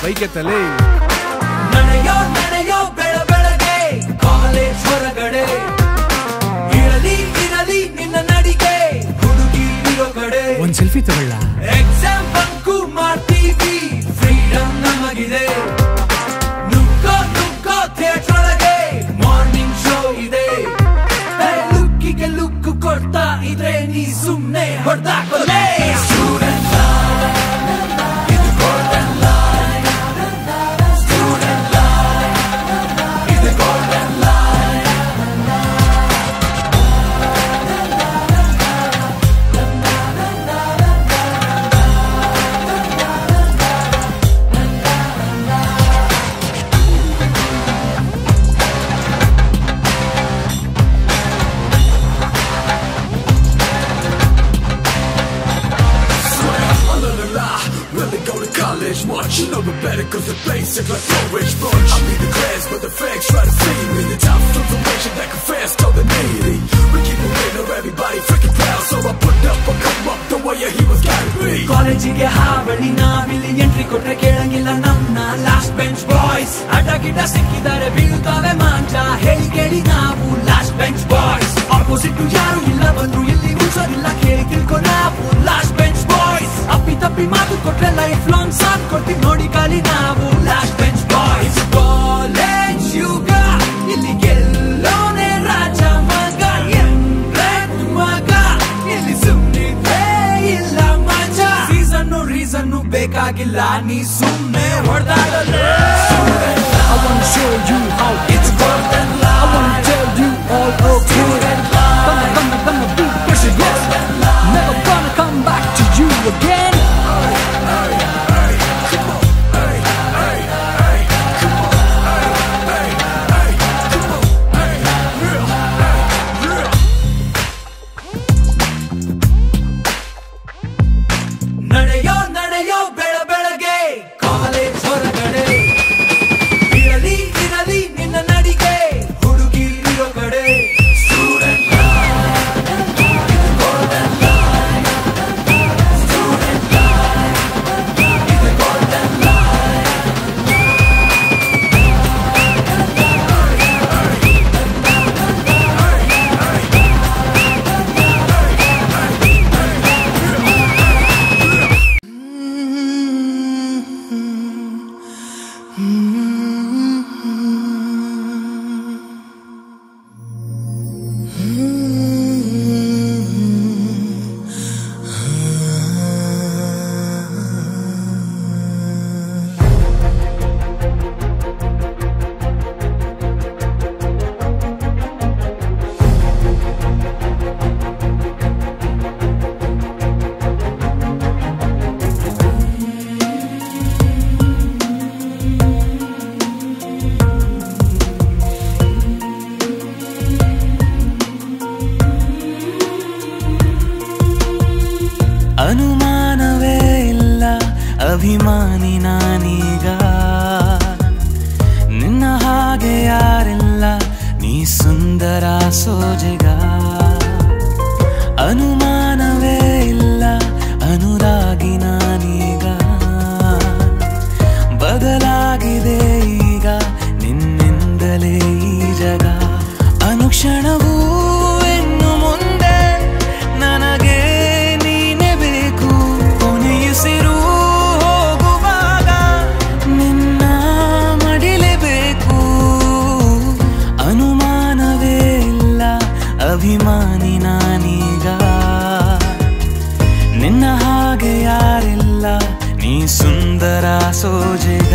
ಕೈಗೆತ್ತಲೇ ನಡೆಯೋ ನಡೆಯೋ ಬೆಳ ಬೆಳಗ್ಗೆ ಕಾಲೇಜ್ ಹೊರಗಡೆ ಇರಲಿ ಇರಲಿ ನಿನ್ನ ನಡಿಗೆ ಹುಡುಗಿ ಇರೋ ಕಡೆ ಒಂದ್ ಸೆಲ್ಫಿ ತಗೊಳ್ಳ ಎಕ್ಸಾಮ್ ಬಂಕು ಮಾಡ್ತೀವಿ ಫ್ರೀಡಮ್ ನಮಗಿದೆ ನುಗ್ಗೋ ನುಗ್ಗೋ ಥಿಯೇಟರ್ ಒಳಗೆ ಮಾರ್ನಿಂಗ್ ಶೋ ಇದೆ ಲುಕ್ಕಿಗೆ ಲುಕ್ ಕೊಡ್ತಾ ಇದ್ರೆ ನೀ ಸುಮ್ನೆ ಹೊಡ್ದಾಕೊಲೆ ಸ್ಟೂಡೆಂಟ್ ಇದು golden line. Student line. ಇದು golden line. Really go to college much You know the better cause the basic like Norwich bunch I be the class but the facts try to see me The top information that can fast all the needy We keep it real or everybody freaking proud So I put up or come up the way he was gotta be ಕಾಲೇಜಿಗೆ ಹಾವಳಿ ನಾವಿಲ್ಲಿ entry ಕೊಟ್ರೆ ಕೇಳಂಗಿಲ್ಲ ನಮ್ನ last bench boys ಅಡ್ಡ ಗಿಡ್ಡ ಸಿಕ್ಕಿದ್ದಾರೆ ಬೀಳ್ತಾವೆ ಮಾಂಚ ಹೇಳಿ ಕೇಳಿ ನಾವು ಲಾಸ್ಟ್ ಬೆಂಚ್ ಬಾಯ್ಸ್ ಆಪೋಸಿಟ್ ಯಾರು ಇಲ್ಲ ಬಂದ್ರು ಇಲ್ಲಿ ಉಳ್ಸೋದಿಲ್ಲ ಕೇಳಿ ತಿಳ್ಕೊ ನಾವು ಲಾಸ್ಟ್ ಬೆಂಚ್ ಬಾಯ್ಸ್ ಅಪ್ಪಿ ತಪ್ಪಿ ಮಾತು ಕೊಟ್ರೆ ಲೈಫ್ ಲಾಂಗ್ ಸಾಥ್ ಕೊಡ್ತೀವಿ ನೋಡಿ ಖಾಲಿ ನಾವು ಲಾಸ್ಟ್ ಬೆಂಚ್ ಬಾಯ್ಸ್ ಕಾಲೇಜ್ ಯುಗ ಇಲ್ಲಿ ಗೆಲ್ಲೋನೆ ರಾಜ ಮಗ ಎಂಗ್ಲೆಂಡ್ ಮಗ ಇಲ್ಲಿ ಸುಮ್ಮನಿದ್ರೆ ಇಲ್ಲ ಮಜ ಸೀಸನ್ನು ರೀಸನ್ನು ಬೇಕಾಗಿಲ್ಲ ನೀ ಸುಮ್ಮನೆ ಹೊಡೆದಾಡಲೇ I wanna show you how It's golden I wanna tell you all okay Gonna, gonna, gonna be the pressure, yes Never gonna come back to you again ನಡೆಯೋ ನಡೆಯೋ ಬೆಳ ಬೆಳಗ್ಗೆ ಕಾಲೇಜ್ ಹೊರಗಡೆ ಇರಲಿ ಇರಲಿ ನಿನ್ನ ನಡಿಗೆ ಹುಡುಗಿ ಇರೋ ಕಡೆ ಸ್ಟೂಡೆಂಟ್ ಅನುಮಾನವೇ ಇಲ್ಲ ಅಭಿಮಾನಿ ನಾನೀಗ ನಿನ್ನ ಹಾಗೆ ಯಾರಿಲ್ಲ ನೀ ಸುಂದರ ಸೋಜೆಗ ಅನುಮಾನವೇ ಇಲ್ಲ ಅನುರಾಗಿ ನಾನೀಗ ಬದಲಾಗಿದೆ ಈಗ ನಿನ್ನಿಂದಲೇ ಈ ಜಗ ಅನುಕ್ಷಣವೂ ಇನ್ನು ಮುಂದೆ ನನಗೆ ನೀನೆ ಬೇಕು ಕೊನೆಯುಸಿರು ಹೋಗುವಾಗ ನಿನ್ನ ಮಡಿಲೇಬೇಕು ಅನುಮಾನವೇ ಇಲ್ಲ ಅಭಿಮಾನಿ ನಾನೀಗ ನಿನ್ನ ಹಾಗೆ ಯಾರಿಲ್ಲ ನೀ ಸುಂದರ ಸೋಜೆಗ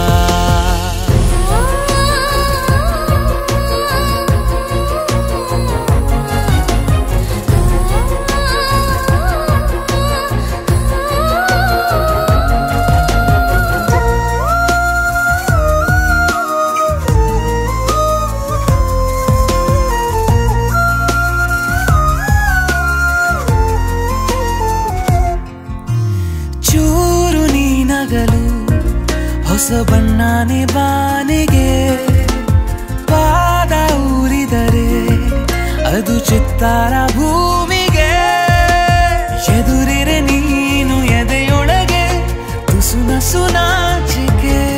ಚೂರು ನೀನಗಲು ಹೊಸ ಬಣ್ಣನೆ ಬಾನಿಗೆ ಪಾದ ಊರಿದರೆ ಅದು ಚಿತ್ತಾರ ಭೂಮಿಗೆ ಎದುರಿರೆ ನೀನು ಎದೆಯೊಳಗೆ ತುಸು ನಸು ನಾಚಿಕೆ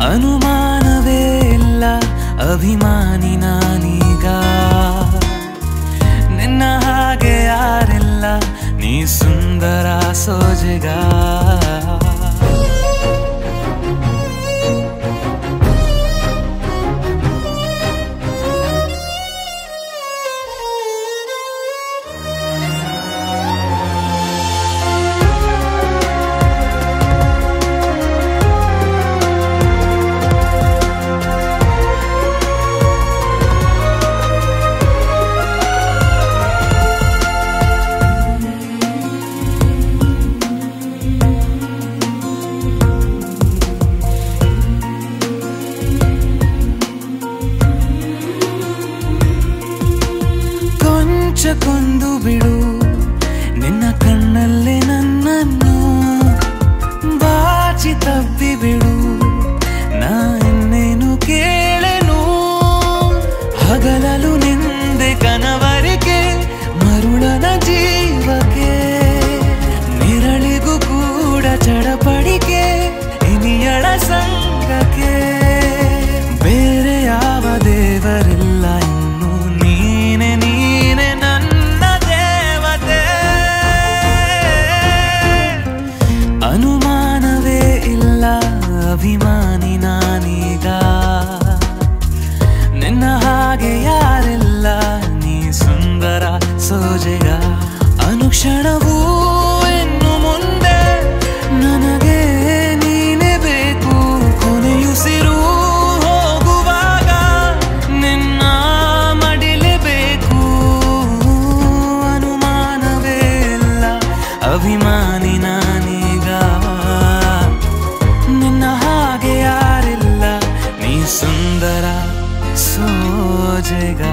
ಅನುಮಾನವೇ ಇಲ್ಲ ಅಭಿಮಾನಿ ನಾನೀಗ ನಿನ್ನ ಹಾಗೆ ಯಾರಿಲ್ಲ ನೀ ಸುಂದರ ಸೋಜೆಗ ಕೊಂಚಕೊಂದು ಬಿಡು ನಿನ್ನ ಕಣ್ಣಲ್ಲೇ ನನ್ನನ್ನು ಬಾಚಿ ತಪ್ಪಿ ಬಿಡು ನಾ ಇನ್ನೇನು ಕೇಳೆನು ಹಗಲಲು ನಿಂದೆ ಕನವರಿಕೆ ಮರುಳನ ಜೀವಕ್ಕೆ ನಿರಳಿಗೂ ಕೂಡ ಚಡಪಡಿಕೆ ಇನಿಯಳ ಸಂಗಕ್ಕೆ ಬೇರೆ ಯಾವ ದೇವರಿಲ್ಲ ಇನ್ನು ನೀನೆ ನೀನೆ ನನ್ನ ದೇವತೆ ಅನುಮಾನವೇ ಇಲ್ಲ ಅಭಿಮಾನಿ ನಾನೀಗ ನಿನ್ನ ಹಾಗೆ ಯಾರಿಲ್ಲ ನೀ ಸುಂದರ ಸೋಜೆಗ ಅನುಕ್ಷಣವೂ ಇನ್ನು ಮುಂದೆ ನನಗೆ ನೀನೆ ಬೇಕು ಕೊನೆಯುಸಿರು ಹೋಗುವಾಗ ನಿನ್ನ ಮಡಿಲೇಬೇಕು ಅನುಮಾನವೇ ಇಲ್ಲ ಅಭಿಮಾನಿ ನಾನೀಗ ನಿನ್ನ ಹಾಗೆ ಯಾರಿಲ್ಲ ನೀ ಸುಂದರ ಸೋಜೆಗ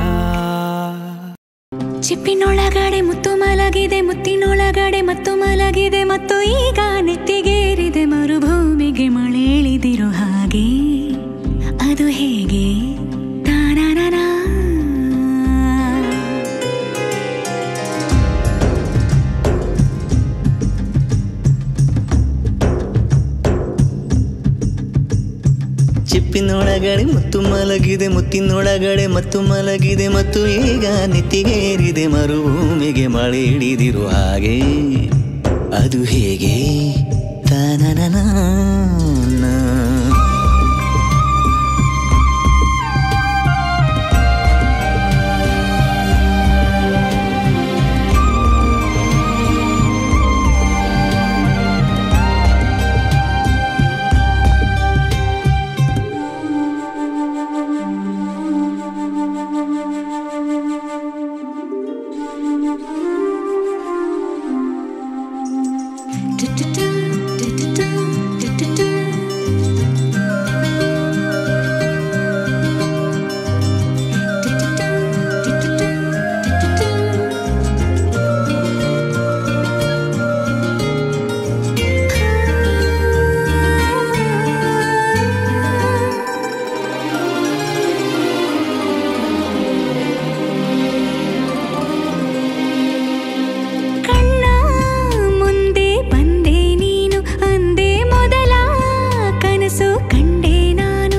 ಚಿಪ್ಪಿನೊಳಗಡೆ ಮುತ್ತು ಮಲಗಿದೆ ಮುತ್ತಿನೊಳಗಡೆ ಮತ್ತು ಮಲಗಿದೆ ಮತ್ತು ಈಗ ನೆತ್ತಿಗೇರಿದೆ ಮರುಭೂಮಿಗೆ ಮಳೆ ಇಳಿದಿರೋ ಹಾಗೆ ಅದು ಹೇಗೆ ತಾನಾನಾನಾ. ಚಿಪ್ಪಿನೊಳಗಡೆ ಮುತ್ತು ಮಲಗಿದೆ ಮುತ್ತಿನೊಳಗಡೆ ಮತ್ತು ಮಲಗಿದೆ ಮತ್ತು ಈಗ ನೆತ್ತಿಗೇರಿದೆ ಮರುಭೂಮಿಗೆ ಮಳೆ ಹಿಡಿದಿರುವ ಹಾಗೆ ಅದು ಹೇಗೆ ತಾನನನ ಡು-ಡು-ಡು, ಡು-ಡು-ಡು, ಡು-ಡು-ಡು. ಡು-ಡು-ಡು, ಡು-ಡು-ಡು, ಡು-ಡು-ಡು. ಕಣ್ಣ ಮುಂದೆ ಬಂದೆ ನೀನು ಅಂದೆ ಮೊದಲ ಕನಸು ಕಂಡೆ ನಾನು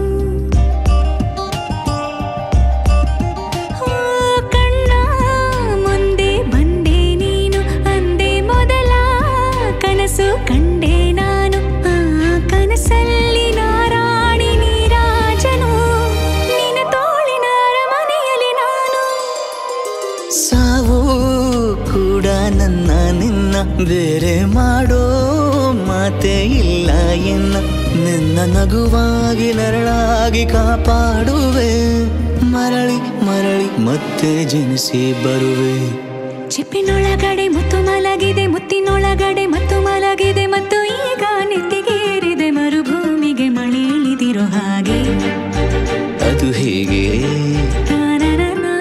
ಆ, ಕಣ್ಣ ಮುಂದೆ ಬಂದೆ ನೀನು ಅಂದೆ ಮೊದಲ ಕನಸು ಕಂಡೆ ನಾನು ಆ ಕನಸಲ್ಲಿ ನಾರಾಣಿ ನೀರಾಜನು ನಿನ್ನ ತೋಳಿನ ಅರಮನೆಯಲ್ಲಿ ನಾನು ಸಾವು ಕೂಡ ನನ್ನ ನಿನ್ನ ಬೇರೆ ಮಾಡೋ ಮಾತೆ ಇಲ್ಲ ಎನ್ನ ನಿನ್ನ ನಗುವಾಗಿ ನರಳಾಗಿ ಕಾಪಾಡುವೆ ಮರಳಿ ಮರಳಿ ಮತ್ತೆ ಜನಿಸಿ ಬರುವೆ ಚಿಪ್ಪಿನೊಳಗಡೆ ಮುತ್ತು ಮಲಗಿದೆ ಮುತ್ತಿನೊಳಗಡೆ ಮತ್ತು ಮಲಗಿದೆ ಮತ್ತು ಈಗ ನೆತ್ತಿಗೇರಿದೆ ಮರುಭೂಮಿಗೆ ಮಳೆ ಇಳಿದಿರೋ ಹಾಗೆ ಅದು ಹೇಗೆ ತಾನನನಾ.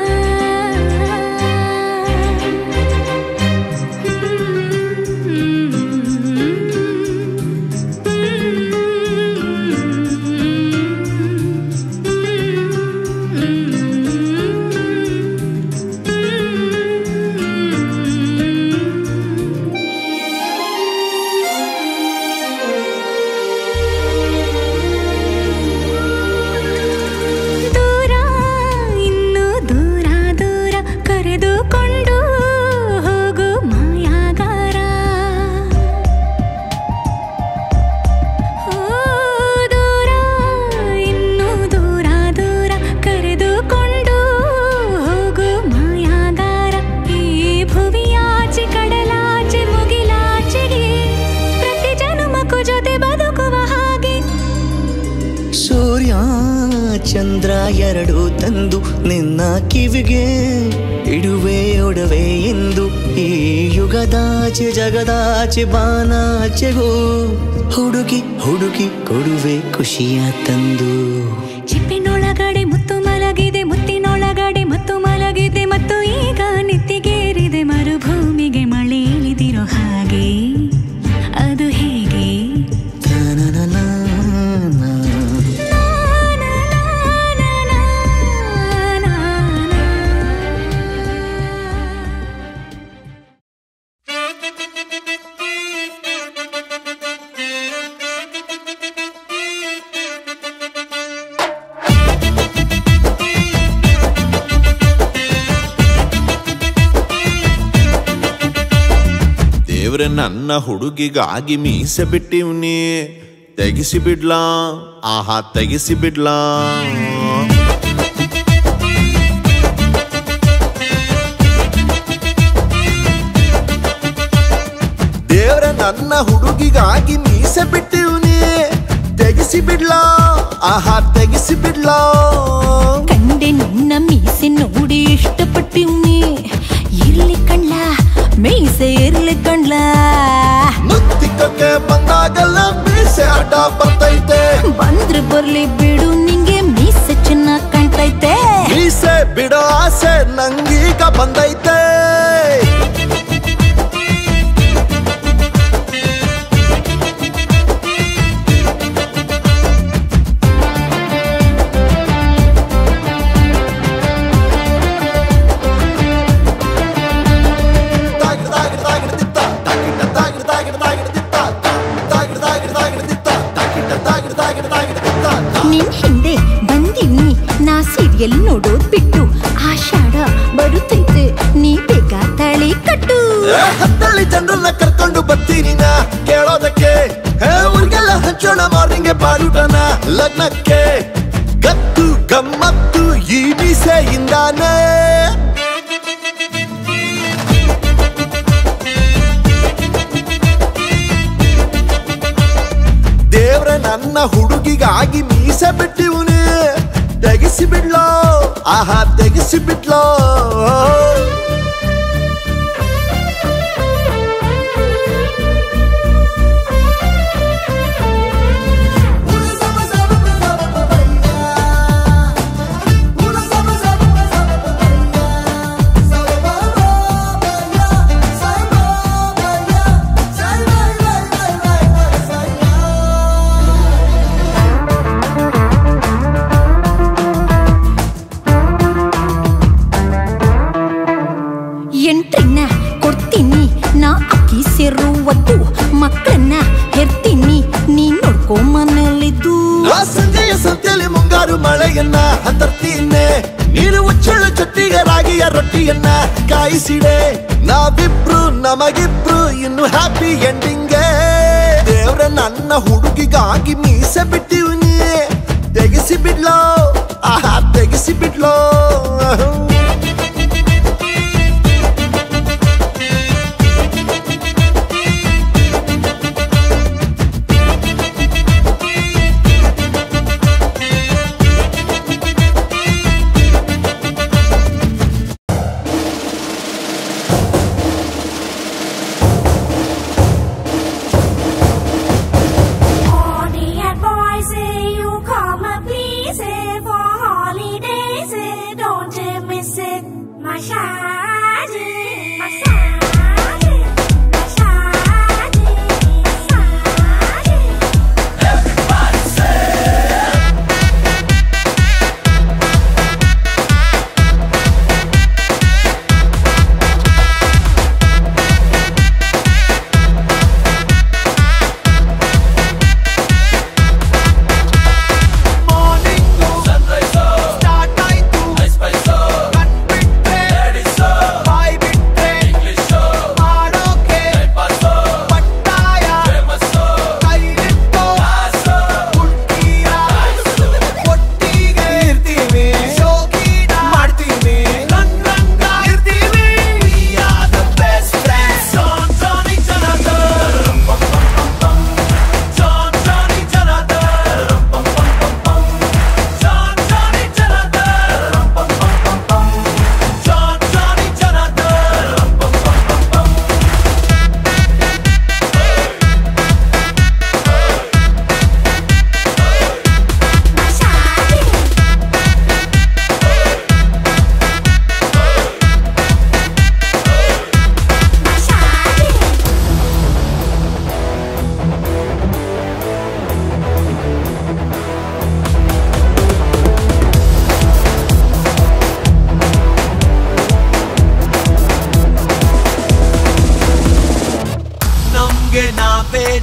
ಚಂದ್ರ ಎರಡು ತಂದು ನಿನ್ನ ಕಿವಿಗೆ ಇಡುವೆ ಒಡವೆ ಎಂದು ಈ ಯುಗದಾಚೆ ಜಗದಾಚೆ ಬಾನಾಚೆಗೂ ಹುಡುಗಿ ಹುಡುಗಿ ಕೊಡುವೆ ಖುಷಿಯ ತಂದು ಚಿಪ್ಪಿನೊಳಗಡೆ ಮುತ್ತು ಮಲಗಿದೆ ಮುತ್ತಿನೊಳಗಡೆ ಮತ್ತು ಮಲಗಿದೆ ಮತ್ತು ಈಗ ನೆತ್ತಿಗೇರಿದೆ ಮರುಭೂಮಿಗೆ ಮಳೆ ಇಳಿದಿರೋ ಹಾಗೆ ಅದು ಹೇಗೆ ತನನನ. ದೇವ್ರೆ ನನ್ನ ಹುಡುಗಿಗಾಗಿ ಮೀಸೆ ಬಿಟ್ಟಿವ್ನಿ ತೆಗಿಸಿ ಬಿಡ್ಲಾ ಆಹಾ ತೆಗಿಸಿ ಬಿಡ್ಲಾ ದೇವ್ರೆ ನನ್ನ ಹುಡುಗಿಗಾಗಿ ಮೀಸೆ ಬಿಟ್ಟಿವ್ನಿ ತೆಗಿಸಿ ಬಿಡ್ಲಾ ಆಹಾ ತೆಗಿಸಿ ಬಿಡ್ಲಾ ಕಂಡೆ ನಿನ್ನ ಮೀಸೆ ನೋಡಿ ಇಷ್ಟಪಟ್ಟಿವ್ನಿ ಇರ್ಲಿ ಕಣ್ಲ ಮೀಸೆ ಇರ್ಲಿ ಕಣ್ಲ ಮುತ್ತಿಕಕ್ಕೆ ಬಂದಾಗೆಲ್ಲ ಮೀಸೆ ಅಡ್ಡ ಬರ್ತೈತೆ ಬಂದ್ರೆ ಬರ್ಲಿ ಬಿಡು ನಿಂಗೆ ಮೀಸೆ ಚೆನ್ನಾಗ್ ಕಾಣ್ತೈತೆ ಮೀಸೆ ಬಿಡೋ ಆಸೆ ನಂಗೀಗ ಬಂದೈತೆ ನಿನ್ ಹಿಂದೆ ಬಂದಿವ್ನಿ ನಾ ಸೀರಿಯಲ್ ನೋಡೋದ್ ಬಿಟ್ಟು ಆಷಾಢ ಬರುತ್ತೈತೆ ನೀ ಬೇಗ ತಳಿ ಕಟ್ಟು ಹತ್ತಳ್ಳಿ ಜನರನ್ನ ಕರ್ಕೊಂಡು ಬರ್ತೀನಿ ನಾ ಕೇಳೋದಕ್ಕೆ ಹೇ, ಊರ್ಗೆಲ್ಲ ಹಂಚೋಣ ಮಾರ್ನಿಂಗ್ ಬಾಡುಟನ ಲಗ್ನಕ್ಕೆ ಗತ್ತು ಗಮ್ಮತ್ತು ಈ ಮೀಸೆಯಿಂದಾನೇ ದೇವ್ರ ನನ್ನ ಹುಡುಗಿಗಾಗಿ ಮೀಸೆ ಬಿಟ್ಟಿವ್ನಿ ತೆಗಿಸಿ ಬಿಡ್ಲೋ ಆಹಾ ತೆಗಿಸಿ ಬಿಡ್ಲೋ ಎಂಟ್ರಿನ ಕೊಡ್ತೀನಿ ನಾ ಅಕ್ಕಿ ಸೇರುವದ್ದು ಮಕ್ಕಳನ್ನ ಹೆರ್ತೀನಿ ನೀ ನೋಡ್ಕೊ ಮನೇಲಿದ್ದು ಆ ಸಂಜೆಯ ಸಂತೆಯಲ್ಲಿ ಮುಂಗಾರು ಮಳೆಯನ್ನ ಹತ್ತರ್ತೀನಿ ನೀನು ಉಚ್ಚಳು ಚೊಟ್ಟಿಗೆ ರಾಗಿಯ ರೊಟ್ಟಿಯನ್ನ ಕಾಯಿಸಿಡೆ ನಾವಿಬ್ರು ನಮಗಿಬ್ರು ಇನ್ನು ಹ್ಯಾಪಿ ಎಂಡಿಂಗ್ಗೆ ದೇವ್ರ ನನ್ನ ಹುಡುಗಿಗಾಗಿ ಮೀಸೆ ಬಿಟ್ಟಿವ್ನಿ ತೆಗಿಸಿ ಬಿಡ್ಲೋ ಆಹಾ ತೆಗಿಸಿ ಬಿಡ್ಲೋ All the boys say you come and please say for holidays, eh, don't you miss it? My shawty, my shawty, my shawty, shawty. Start ಆಯ್ತು ಕಣ್ಬಿಟ್ರೆ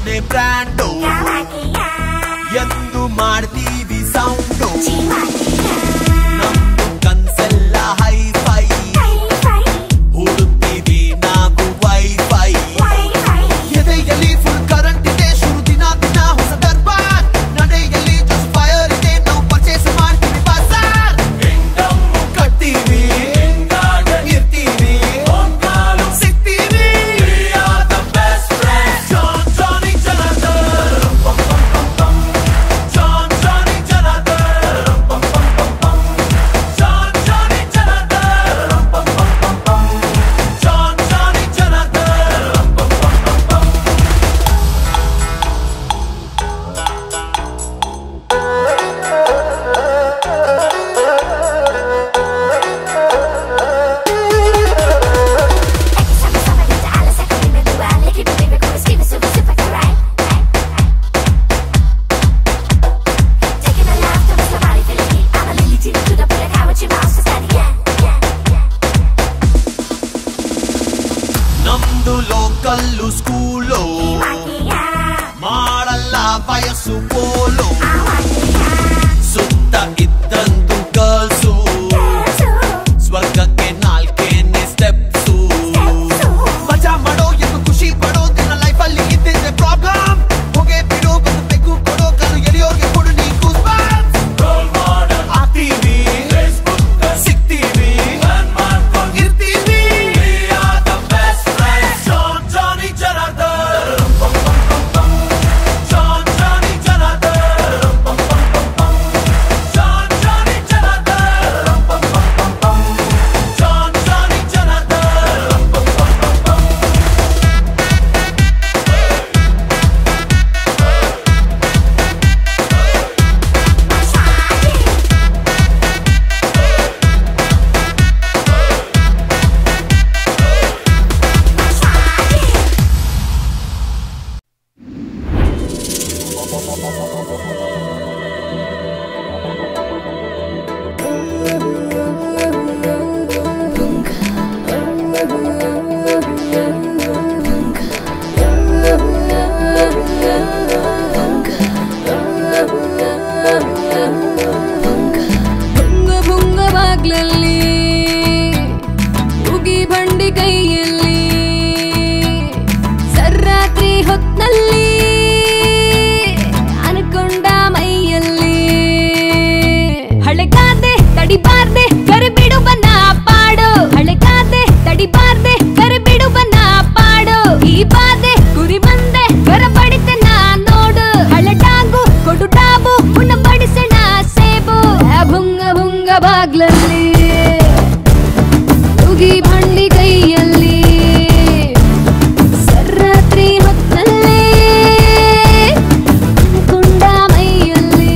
ನಮ್ದೇ ಬ್ರ್ಯಾಂಡು ಎಂದು ಮಾಡ್ತೀವಿ ಸೌಂಡು ನಮ್ದು ಕನ್ಸೆಲ್ಲ ಹೈಫೈ ಹುಡುಕ್ತೀವಿ ನಾವು ವೈಫೈ ಎದೆಯಲ್ಲಿ ಫುಲ್ ಕರೆಂಟ್ ಇದೆ ಶುರು ದಿನ ದಿನ ಹೊಸ ದರ್ಬಾರ್ ನಡೆಯಲ್ಲಿ ಜಸ್ಟ್ ಫೈರ್ ಇದೆ ನಾವು ಪರ್ಚೇಸ್ ಮಾಡ್ತೀವಿ ಬಜಾರ್ ಕಟ್ತೀವಿ ಇರ್ತೀವಿ ಸಿಗ್ತೀವಿ John Johnny Janardhan John Johnny Janardhan John Johnny Janardhan John Johnny Janardhan ನಮ್ದು ಲೋಕಲ್ಲು ಸ್ಕೂಲು ಮಾಡಲ್ಲ ವಯಸ್ಸು ಪೋಲು ಸುತ್ತ ಇದ್ದಂತು ಗರ್ಲ್ಸು ಸ್ವರ್ಗಕ್ಕೆ ನಾಲ್ಕೇನೆ ಸ್ಟೆಪ್ಸು ಮಜಾ ಮಾಡೋ ಎಂದು ಖುಷಿ ಪಡೋ ದಿನ ಲೈಫಲ್ಲಿ ಇದ್ದಿದ್ದೆ ಪ್ರಾಬ್ಲಮ್ ಹೊಗೆ ಬಿಡೋ ಬಂದು ಬೆಕ್ಕು ಕೊಡೋ ಕಾಲು ಎಳೆಯೋರ್ಗೆ ಕೊಡು ನೀ ಆಗ್ತೀವಿ ಸಿಗ್ತೀವಿ ಇರ್ತೀವಿ John Johnny Janardhan John Johnny Janardhan John Johnny Janardhan John Johnny Janardhan ಭುಂಗ ಭುಂಗ ಬಾಗ್ಲಲ್ಲಿ ಉಗಿ ಬಂಡಿ ಕೈಯಲ್ಲಿ ಸರ್ರಾತ್ರಿ ಹೊತ್ನಲ್ಲಿ ಅನ್ಕೊಂಡ ಮೈಯಲ್ಲಿ ಹಳೆಗಾದೆ ತಡಿಬಾರ್ದೆ ಕರಿಬಿಡು ಬನ್ನ ಪಾಡು ಹಳೆಗಾದೆ ತಡಿಬಾರ್ದೆ ಕರಿಬಿಡು ಬನ್ನ ಪಾಡು ಈ ಬಾದೆ ಗುರಿ ಬಂದೆ ಕರ ಬಡಿತೆ ನಾ ನೋಡು ಹಳಟಾಗು ಕೊಡು ಡಾಬು ಉಣ್ಣ ಬಡಿಸಣ ಸೇಬು ಆ ಭುಂಗ ಭುಂಗ ಬಾಗ್ಲಲ್ಲಿ ಉಗಿ ಬಂಡಿ ಕೈಯಲ್ಲಿ ಸರ್ರಾತ್ರಿ ಹೊತ್ತಲ್ಲಿ ಅನ್ಕೊಂಡ ಮೈಯಲ್ಲಿ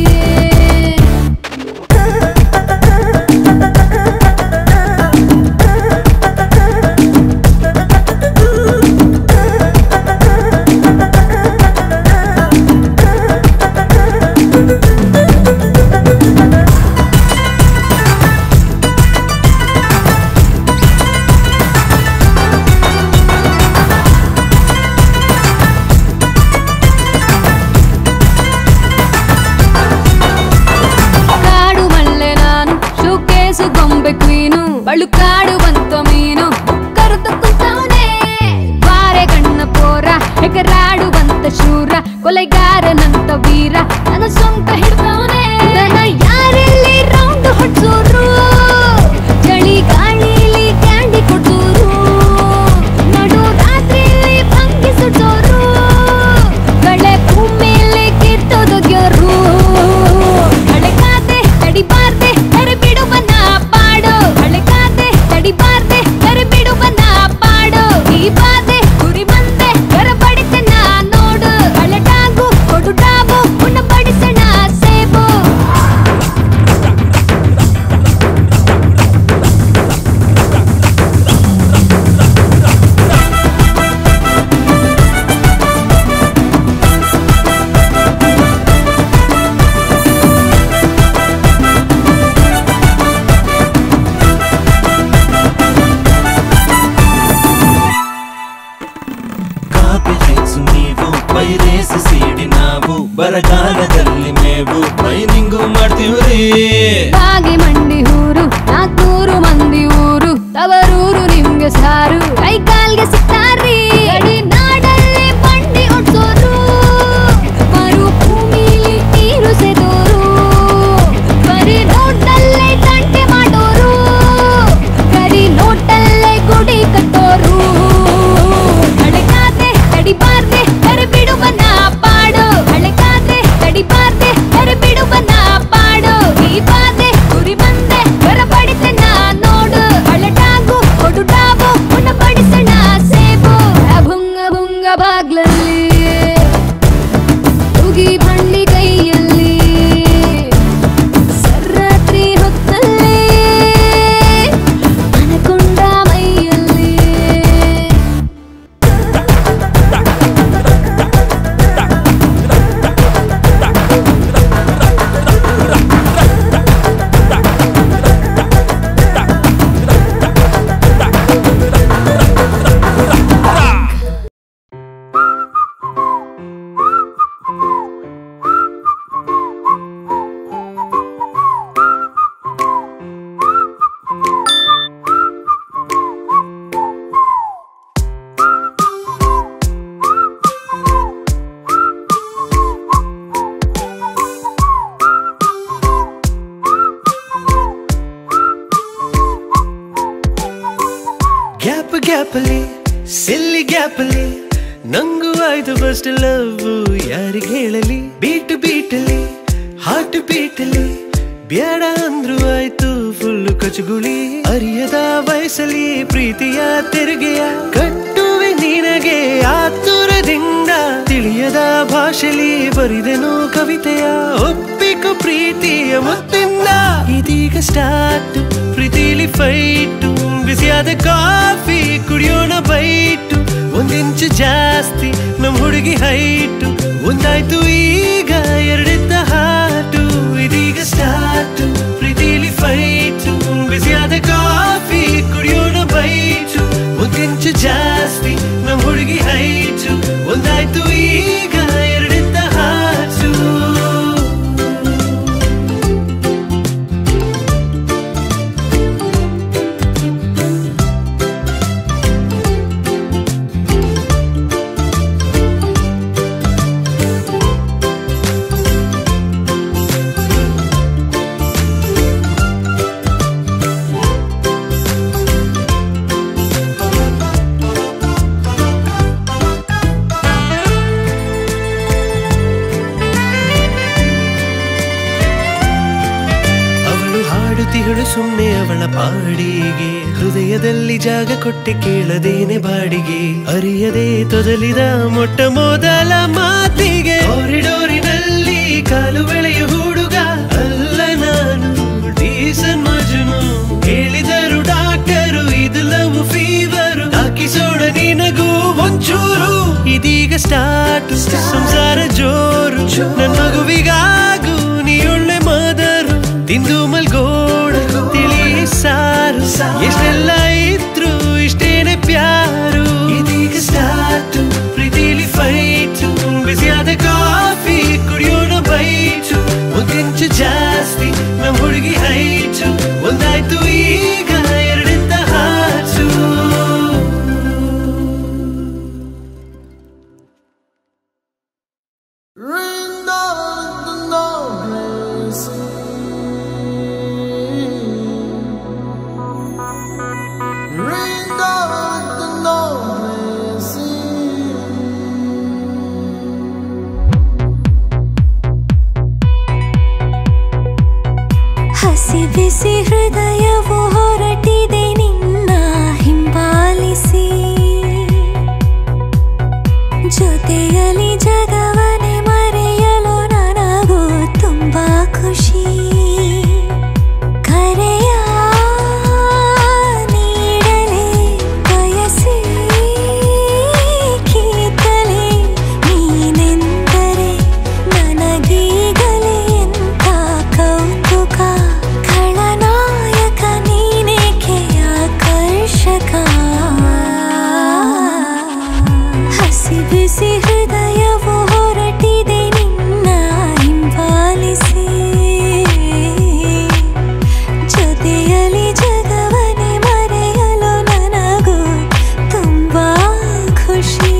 ಕಾಡು ಮಲ್ಲೆ ನಾನು ಶೋಕೇಸು ಗೊಂಬೆ ಕ್ವೀನು ಬಳುಕಾಡುವಂತ ಮೀನು ಕರೆದು ಕುಂತವನೇ ಬಾರೆ ಕಣ್ಣ ಪೋರ ಹೆಗರಾಡುವಂತ ಶೂರ ಕೊಲೆಗಾರನಂತ ವೀರ ನನ್ನ ಸೊಂಟ ಹಿಡ್ದವನೇ ನನ್ನ ಯಾರೆಲ್ಲಿ ರೌಂಡ್ ಹೊಡ್ಸೋರು ಚಳಿ ಗಾಳಿಲಿ ಕ್ಯಾಂಡಿ ಕೊಡ್ಸೋರು ನಡು ರಾತ್ರಿಲಿ ಭಂಗಿ ಸುಡ್ಸೋರು ಕಳೆ ಭೂಮಿಯಲ್ಲಿ ಕಿತ್ತೊದಗ್ಯೋರು ಹಳೆಗಾದೆ ತಡಿಬಾರ್ದೆ ಕರಿಬಿಡುವನ ಪಾಡು ಹಳೆಗಾದೆ ತಡಿಬಾರ್ದೆ ಕರಿಬಿಡುವನ ಪಾಡು ಈ ಬಾದೆ ಗುರಿ ಬಂದೆ ಕರ ಬಡಿತೆ ನಾ ನೋಡು ಹಳಟಾಗು ಕೊಡು ಡಾಬು ಉಣ್ಣ ಬಡಿಸಣ ಸೇಬು ಗ್ಯಾಪಲ್ಲಿ ಸಿಲ್ಲಿ ಗ್ಯಾಪಲ್ಲಿ ನಂಗೂ ಆಯ್ತು ಫಸ್ಟ್ ಲವ್ ಯಾರಿಗೆ ಹೇಳಲಿ ಬೀಟ್ ಬೀಟಲ್ಲಿ ಹಾರ್ಟ್ ಬೀಟಲ್ಲಿ ಬೇಡ ಅಂದ್ರು ಆಯ್ತು ಫುಲ್ ಕಚಗುಳಿ ಅರಿಯದ ವಯಸ್ಸಲ್ಲಿ ಪ್ರೀತಿಯ ತೆರಿಗೆಯ ಕಟ್ಟುವೆ ನಿನಗೆ ಆತುರದಿಂದ ತಿಳಿಯದ ಭಾಷೆಲಿ ಬರಿದೆನು ಕವಿತೆಯ ಒಪ್ಪಿಕೊ ಪ್ರೀತಿಯ ಮುತ್ತಿಂದ ಇದೀಗ ಸ್ಟಾರ್ಟ್ ಪ್ರೀತಿಲಿ ಫೈಟು ಬಿಸಿಯಾದ ಕಾಫಿ ಕುಡಿಯೋಣ ಬೈಟು ಒಂದಿಂಚು ಜಾಸ್ತಿ ನಮ್ ಹುಡುಗಿ ಹೈಟು ಒಂದಾಯ್ತು ಈಗ ಎರಡಿದ್ದ ಹಾಟು ಇದೀಗ ಸ್ಟಾರ್ಟ್ ಪ್ರೀತಿಲಿ ಫೈಟು ಬಿಸಿಯಾದ ಕಾಫಿ ಕುಡಿಯೋಣ ಬೈಟು ಒಂದಿಂಚು ಜಾಸ್ತಿ ನಮ್ ಹುಡುಗಿ ಹೈಟು ಒಂದಾಯ್ತು ಈಗ ಎರಡಿದ್ದ ಹಾಟು ಅವಳು ಹಾಡುತ್ತಿಹಳು ಸುಮ್ಮನೆ ಅವಳ ಪಾಡಿಗೆ ಹೃದಯದಲ್ಲಿ ಜಾಗ ಕೊಟ್ಟೆ ಕೇಳದೇನೆ ಬಾಡಿಗೆ ಅರಿಯದೆ ತೊದಲಿದ ಮೊಟ್ಟ ಮೊದಲ ಮಾತಿಗೆ ಕಾರಿಡೋರಿನಲ್ಲಿ ಕಾಲು ಬೆಳೆಯ ಹುಡುಗ ಅಲ್ಲ ನಾನು ಡೀಸನ್ ಮಜನು ಹೇಳಿದರು ಡಾಕ್ಟರು ಇದು ಲವ್ ಫೀವರು ಹಾಕಿಸೋಣ ನಿನಗೂ ಒಂಚೂರು ಇದೀಗ ಸ್ಟಾರ್ಟ್ ಸಂಸಾರ ಜೋರು ನನ್ ಮಗುವಿಗಾಗು ನೀ ಒಳ್ಳೆ ಮದರು ತಿಂದು ಮಲ್ಗೋಡ ತಿಳಿ ಸಾರು ಎಷ್ಟೆಲ್ಲ ಇದ್ರು ಇಷ್ಟೇನೆ ಪ್ಯಾರು ಇದೀಗ ಸ್ಟಾರ್ಟ್ ಪ್ರೀತಿಲಿ ಫೈಟು ಬಿಸಿಯಾದ ಕಾಫಿ ಕುಡಿಯೋಣ ಬೈಟು ಒಂದಿಂಚು ಜಾಸ್ತಿ ನಮ್ ಹುಡುಗಿ ಹೈಟು ಒಂದಾಯ್ತು ಈಗ ಎರಡಿದ್ದ ಹಾಚು ಹಸಿ ಬಿಸಿ ಹೃದಯವು ಹೊರಟಿದೆ ನಿನ್ನ ಹಿಂಬಾಲಿಸಿ ಜೊತೆಯಲ್ಲಿ ಜಗವನೆ ಮರೆಯಲು ನನಗೂ ತುಂಬಾ ಖುಷಿ ಕರೆಯ ನೀಡಲೇ ಬಯಸಿ ಕೀತಲೆ ನೀನೆಂದರೆ ನನಗೀಗಲೇ ಎಂಥ ಕೌತುಕ ಖಳನಾಯಕ ನೀನೇಕೆ ಆಕರ್ಷಕ ಹಸಿ ಬಿಸಿ ಹೃದಯವು ಹೊರಟಿದೆ ನಿನ್ನ ಹಿಂಬಾಲಿಸಿ ಜೊತೆಯಲ್ಲಿ ಜಗವನೆ ಮರೆಯಲು ನನಗೂ ತುಂಬಾ ಖುಷಿ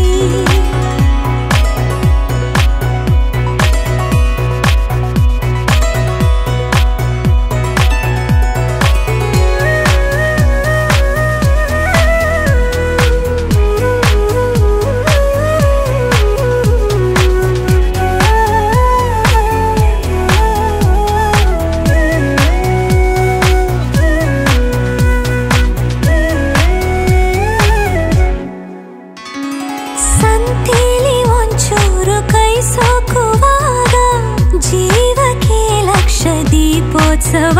ಸಂತೇಲಿ ಒಂಚೂರು ಕೈ ಸೋಕುವಾಗ ಜೀವಕ್ಕೆ ಲಕ್ಷ ದೀಪೋತ್ಸವ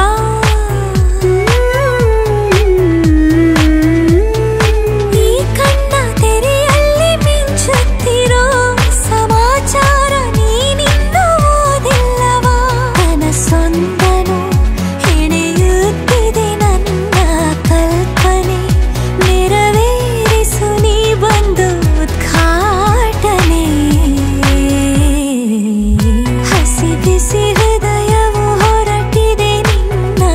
ಈ ಕಣ್ಣ ತೆರೆಯಲ್ಲಿ ಮಿಂಚುತ್ತಿರೋ ಸಮಾಚಾರ ನೀನಿನ್ನೂ ಓದಿಲ್ಲವಾ ಕನಸೊಂದನು ಹೆಣೆಯುತ್ತಿದೆ ನನ್ನ ಕಲ್ಪನೆ ನೆರವೇರಿಸು ನೀ ಬಂದು ಉದ್ಘಾಟನೆ ಹಸಿ ಬಿಸಿ ಹೃದಯವು ಹೊರಟಿದೆ ನಿನ್ನ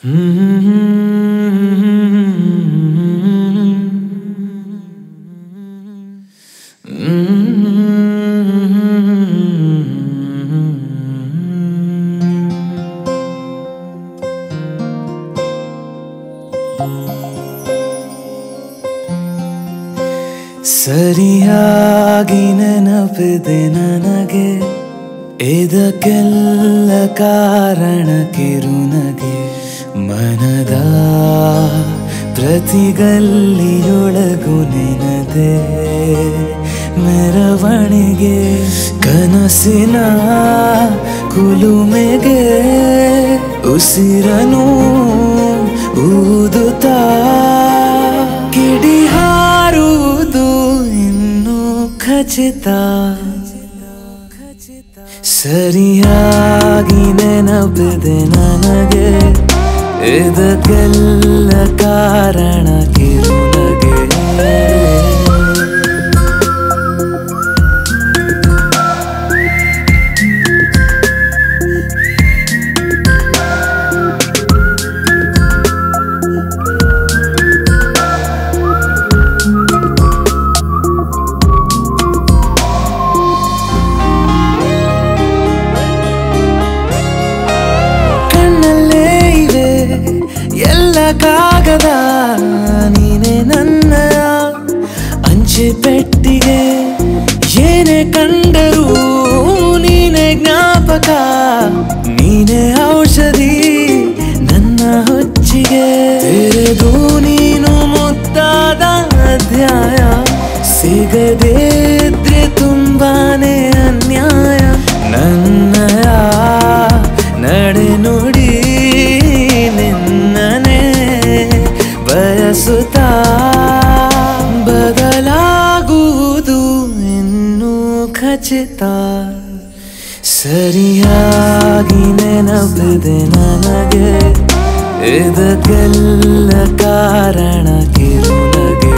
ಸರಿಯಾಗಿ ನೆನಪಿದೆ ನನಗೆ ಇದಕ್ಕೆಲ್ಲ ಕಾರಣ ಕಿರುನಗೆ ಮನದ ಪ್ರತಿಗಲ್ಲಿಯೊಳಗು ನೆನದೆ ಮೆರವಣಿಗೆ ಕನಸಿನ ಕುಲುಮೆಗೆ ಉಸಿರನು ಊದುತ್ತಾ ಕಿಡಿ ಹಾರುವುದು ಇನ್ನು ಖಚಿತ ಸರಿಯಾಗಿ ನೆನಪಿದೆ ನನಗೆ ಇದಕ್ಕೆಲ್ಲ ಕಾರಣ ಕಿರುನಗೆ ಕಣ್ಣಲ್ಲೇ ಇವೆ ಎಲ್ಲ ಕಾಗದ ನೀನೆ ನನ್ನ ಅಂಚೆ ಪೆಟ್ಟಿಗೆ ಏನೇ ಕಂಡರೂ ನೀನೆ ಜ್ಞಾಪಕ ನೀನೆ ಔಷಧಿ ನನ್ನ ಹೊಚ್ಚಿಗೆ ತೆರೆದು ನೀನು ಮುದ್ದಾದ ಅಧ್ಯಾಯ ಸಿಗದೇ ಇದ್ರೆ ತುಂಬಾನೇ ಅನ್ಯಾಯ ನನ್ನಯ ನಡೆ ನುಡಿ ನಿನ್ನನೆ ಬಯಸುತ್ತಾ ಬದಲಾಗುವುದು ಇನ್ನೂ ಖಚಿತ ಸರಿಯಾಗಿ ನೆನಪಿದೆ ನನಗೆ ಇದಕ್ಕೆಲ್ಲ ಕಾರಣ ಕಿರುನಗೆ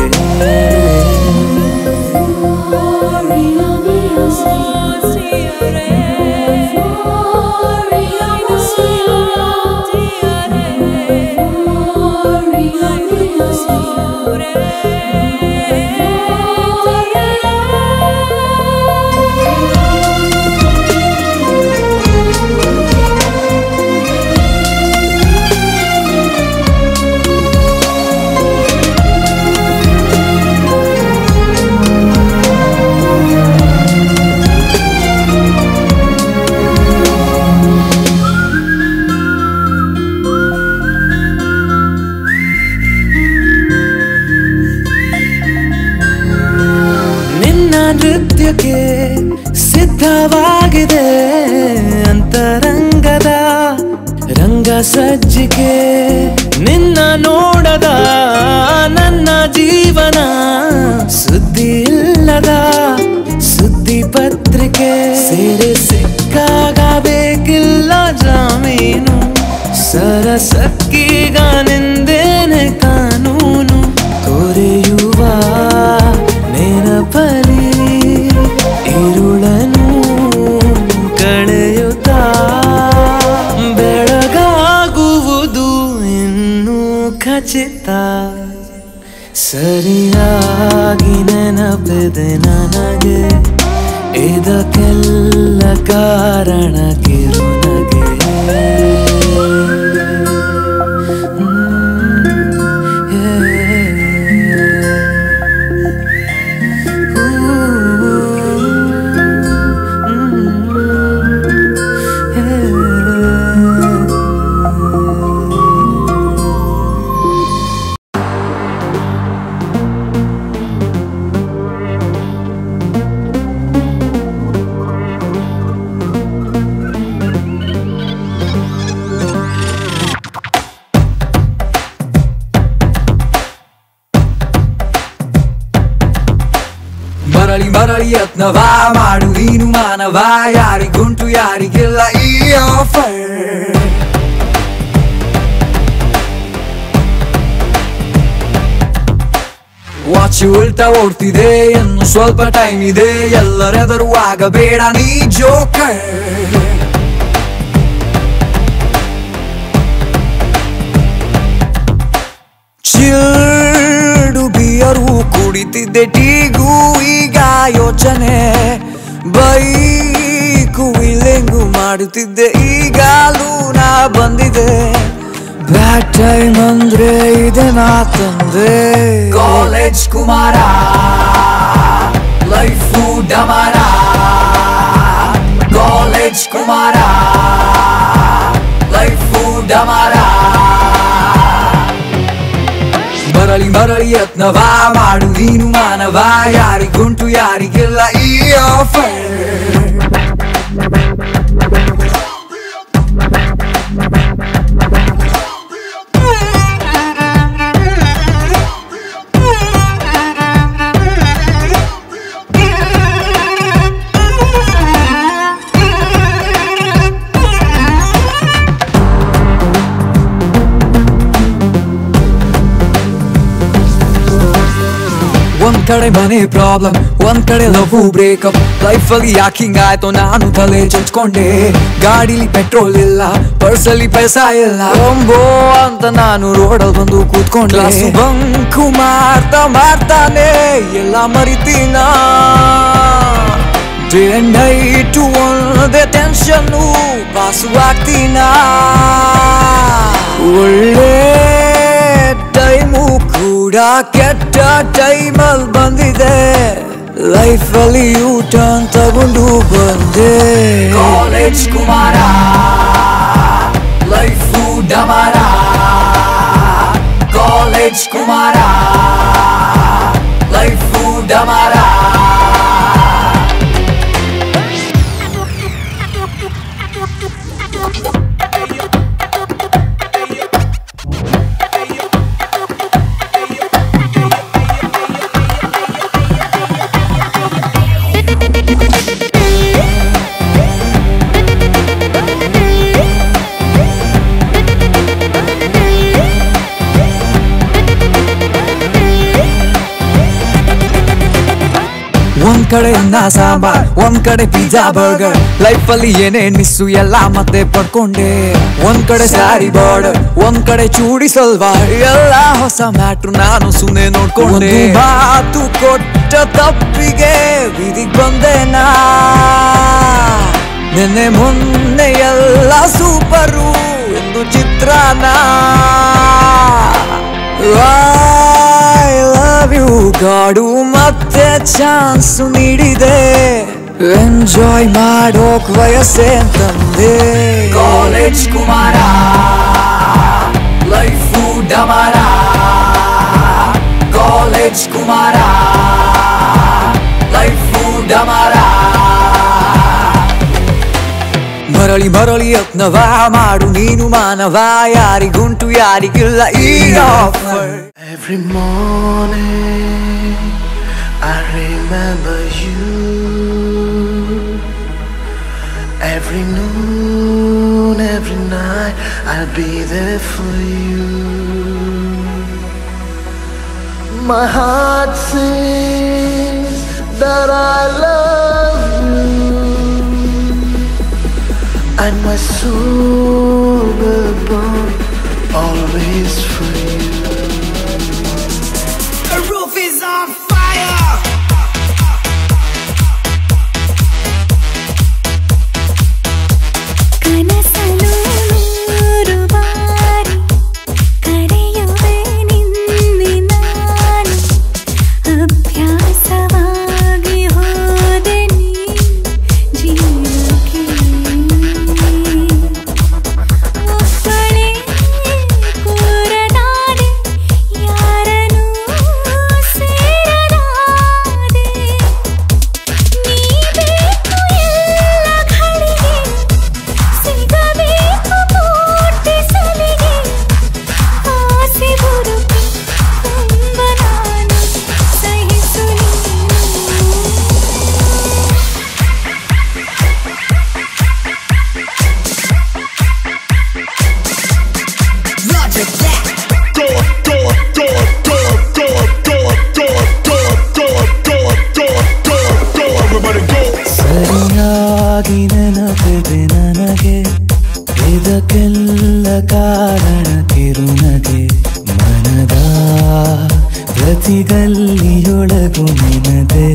ನಿನ್ನ ನೃತ್ಯಕ್ಕೆ ಸಿದ್ಧವಾಗಿದೆ ಅಂತರಂಗದ ರಂಗ ಸಜ್ಜಿಕೆ ನಿನ್ನ ನೋಡದ ನನ್ನ ಜೀವನ ಸುದ್ದಿ ಇಲ್ಲದ ಸುದ್ದಿ ಪತ್ರಿಕೆ ಸೇರೆ ಸಿಕ್ಕಾಗ ಬೇಕಿಲ್ಲ ಜಾಮೀನು ಸರಸಕ್ಕೀಗ ನಿಂದೇನೆ ಕಾನೂನು ತೊರೆಯುವ ನೆನಪಲಿ ಇರುಳನು ಕಳೆಯುತ್ತಾ ಬೆಳಗಾಗುವುದು ಇನ್ನೂ ಖಚಿತ ಸರಿಯಾಗಿ ನೆನಪಿದೆ ನನಗೆ ಇದಕ್ಕೆಲ್ಲ ಕಾರಣ ಕಿರುನಗೆ ಮರಳಿ ಮರಳಿ ಯತ್ನವ ಮಾಡು ನೀನು ಮಾನವ ಯಾರಿಗುಂಟು ಯಾರಿಗಿಲ್ಲ ಈ ಆಫರ್ ವಾಚ್ ಉಲ್ಟಾ ಓಡ್ತಿದೆ ಇನ್ನು ಸ್ವಲ್ಪ ಟೈಮ್ ಇದೆ ಎಲ್ಲರೆದರುವಾಗ ಬೇಡ ನೀ ಜೋಕರ್ ಚಿಲ್ಡು ಬಿಯರು ಕುಡಿತಿದ್ದೆ ಟೀಗೂ ಈಗ ಯೋಚನೆ ಬೈಕು ವಿಲೆಂಗು ಮಾಡುತ್ತಿದ್ದೆ ಈಗಾಲೂ ನಾ ಬಂದಿದೆ ಬ್ಯಾಡ್ ಟೈಮ್ ಅಂದ್ರೆ ಇದೆ ನಾ ತಂದೆ ಕಾಲೇಜ್ ಕುಮಾರ ಲೈಫು ಡಮಾರ ಕಾಲೇಜ್ ಕುಮಾರ ಲೈಫು ಡಮಾರ ಮರಳಿ ಮರಳಿ ಯತ್ನವ ಮಾಡು ನೀನು ಮಾನವ ಯಾರಿಗುಂಟು ಯಾರಿಗಿಲ್ಲ ಈ ಆಫರ್ ಒಂದ್ ಕಡೆ ಮನೆ ಪ್ರಾಬ್ಲಮ್ ಒಂದ್ ಕಡೆ ಲವ್ ಬ್ರೇಕಪ್ ಲೈಫ್ ಅಲ್ಲಿ ಯಾಕೆ ಹಿಂಗಾಯ್ತು ನಾನು ತಲೆ ಚಚ್ಕೊಂಡೆ ಗಾಡಿಲಿ ಪೆಟ್ರೋಲ್ ಇಲ್ಲ ಪರ್ಸಲ್ಲಿ ಪೈಸಾ ಇಲ್ಲ ಒಂಬೋ ಅಂತ ನಾನು ರೋಡಲ್ಲಿ ಬಂದು ಕೂತ್ಕೊಂಡೆ ಬಂಕು ಮಾಡ್ತಾ ಮಾಡ್ತಾನೆ ಎಲ್ಲ ಮರಿತೀನ ಡೇ ಅಂಡ್ ನೈಟ್ ಒಂದೇ ಟೆನ್ಷನ್ನು ಪಾಸು ಆಗ್ತೀನ ಒಳ್ಳೆ ಟೈಮು ಕೂಡ ಕೆಟ್ಟ ಟೈಮಲ್ಲಿ ಬಂದಿದೆ ಲೈಫಲ್ಲಿ ಯೂ ಟರ್ನ್ ತಗೊಂಡು ಬಂದೆ ಕಾಲೇಜ್ ಕುಮಾರ ಲೈಫು ಡಮಾರ ಕಾಲೇಜ್ ಕುಮಾರ ಲೈಫು ಡಮಾರ ಒಂದ್ ಕಡೆ ಅನ್ನ ಸಾಂಬಾರ್ ಒಂದ್ ಕಡೆ ಪಿಜ್ಜಾ ಬರ್ಗರ್ ಲೈಫ್ ಅಲ್ಲಿ ಏನೇನ್ ಮಿಸ್ಸು ಎಲ್ಲ ಮತ್ತೆ ಪಡ್ಕೊಂಡೆ ಒಂದ್ ಕಡೆ ಸ್ಯಾರಿ ಬಾರ್ಡರ್ ಒಂದ್ ಕಡೆ ಚೂಡಿ ಸಲ್ವಾರ್ ಎಲ್ಲ ಹೊಸ ಮ್ಯಾಟ್ರು ನಾನು ಸುಮ್ನೆ ನೋಡ್ಕೊಂಡೆ ಮಾತು ಕೊಟ್ಟ ತಪ್ಪಿಗೆ ಬೀದಿಗ್ ಬಂದೆ ನಾ ನೆನ್ನೆ ಮೊನ್ನೆ ಎಲ್ಲ ಸೂಪರು ಎಂದು ಚಿತ್ರಾನ ಐ ಲವ್ ಯು ಗಾಡು ಮತ್ತೆ ಚಾನ್ಸ್ ನೀಡಿದೆ ಎಂಜಾಯ್ ಮಾಡೋಕ್ ವಯಸ್ಸೇ ತಂದೆ ಕಾಲೇಜ್ ಕುಮಾರ ಲೈಫು ಡಮಾರ ಕಾಲೇಜ್ ಕುಮಾರ ಲೈಫು ಡಮಾರ ಮರಳಿ ಮರಳಿ ಯತ್ನವ ಮಾಡು ನೀನು ಮಾನವ ಯಾರಿಗುಂಟು ಯಾರಿಗಿಲ್ಲ ಈ offer Every morning I remember you. Every noon, every night I'll be there for you. My heart sings that I love you, and my soul will burn always for you. The roof is on fire ಕನಸಲು ನೂರು ಬಾರಿ ಕರೆಯುವೆ ನಿನ್ನೆ ನಾನು ಅಭ್ಯಾಸವಾಗಿ ಹೋದೆ ನೀ ಜೀವಕ್ಕೆ ಒಬ್ಬಳೇ ಕೂರನಾದೆ ಯಾರನೂ ಸೇರಲಾದೆ ನೀ ಬೇಕು ಎಲ್ಲ ಘಳಿಗೆ ಸಿಗಬೇಕು ಕೋಟಿ ಸಲಿಗೆ ಆಸೆ ಬುರುಕಿ ತುಂಬ ನಾನು ಸಹಿಸು ನೀನು Logic that ಸರಿಯಾಗಿ ನೆನಪಿದೆ ನನಗೆ ಇದಕ್ಕೆಲ್ಲ ಕಾರಣ ಕಿರುನಗೆ ಮನದ ಪ್ರತಿ ಗಲ್ಲಿಯೊಳಗು ನಿನದೆ